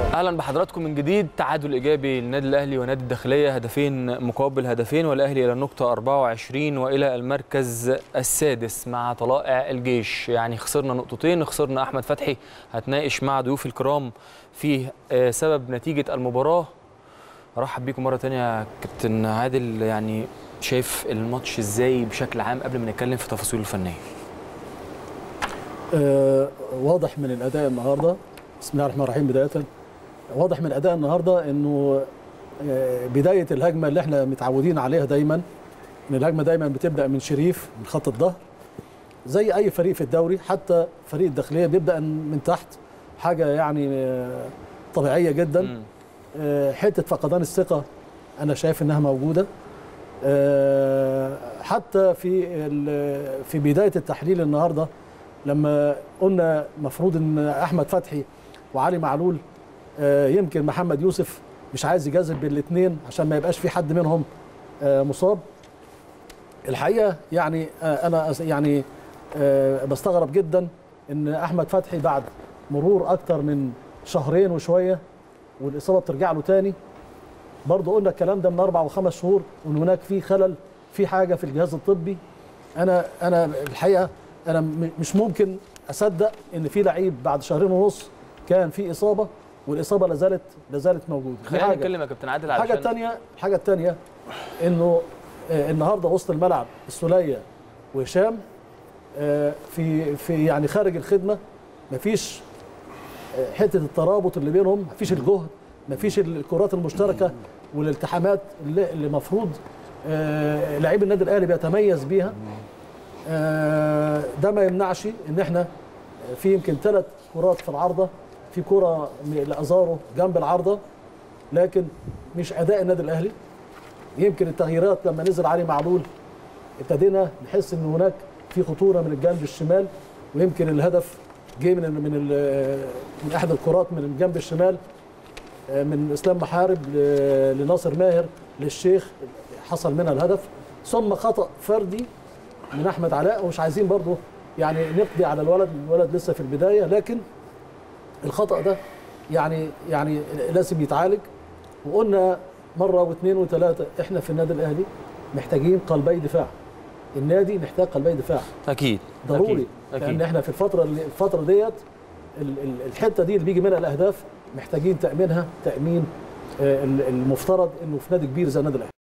اهلا بحضراتكم من جديد تعادل ايجابي للنادي الاهلي ونادي الداخليه هدفين مقابل هدفين والاهلي الى النقطه 24 والى المركز السادس مع طلائع الجيش يعني خسرنا نقطتين خسرنا احمد فتحي هتناقش مع ضيوفي الكرام في سبب نتيجه المباراه ارحب بيكم مره ثانيه يا كابتن عادل يعني شايف الماتش ازاي بشكل عام قبل ما نتكلم في تفاصيله الفنيه آه واضح من الاداء النهارده بسم الله الرحمن الرحيم بدايه واضح من اداء النهارده انه آه بدايه الهجمه اللي احنا متعودين عليها دايما ان الهجمه دايما بتبدا من شريف من خط الظهر زي اي فريق في الدوري حتى فريق الداخليه بيبدا من تحت حاجه يعني آه طبيعيه جدا حته فقدان الثقه انا شايف انها موجوده حتى في في بدايه التحليل النهارده لما قلنا مفروض ان احمد فتحي وعلي معلول يمكن محمد يوسف مش عايز يجازف بالاثنين عشان ما يبقاش في حد منهم مصاب الحقيقه يعني انا يعني بستغرب جدا ان احمد فتحي بعد مرور اكتر من شهرين وشويه والاصابه بترجع له تاني برضه قلنا الكلام ده من اربع وخمس شهور وان هناك في خلل في حاجه في الجهاز الطبي انا انا الحقيقه انا مش ممكن اصدق ان في لعيب بعد شهرين ونص كان في اصابه والاصابه لا زالت لا زالت موجوده خلينا نتكلم يا كابتن عادل الحاجه الثانيه الحاجه الثانيه انه النهارده وسط الملعب السوليه وهشام في في يعني خارج الخدمه مفيش حته الترابط اللي بينهم مفيش الجهد مفيش الكرات المشتركه والالتحامات اللي المفروض لعيب النادي الاهلي بيتميز بيها ده ما يمنعش ان احنا في يمكن ثلاث كرات في العارضه في كره لازارو جنب العارضه لكن مش اداء النادي الاهلي يمكن التغييرات لما نزل علي معلول ابتدينا نحس ان هناك في خطوره من الجانب الشمال ويمكن الهدف جه من من من احد الكرات من الجنب الشمال من اسلام محارب لناصر ماهر للشيخ حصل منها الهدف ثم خطا فردي من احمد علاء ومش عايزين برضه يعني نقضي على الولد الولد لسه في البدايه لكن الخطا ده يعني يعني لازم يتعالج وقلنا مره واثنين وثلاثه احنا في النادي الاهلي محتاجين قلبي دفاع النادي محتاج قلبي دفاع اكيد ضروري أكيد. أكيد. لان احنا في الفتره اللي الفتره ديت الحته دي اللي بيجي منها الاهداف محتاجين تامينها تامين المفترض انه في نادي كبير زي النادي الاهلي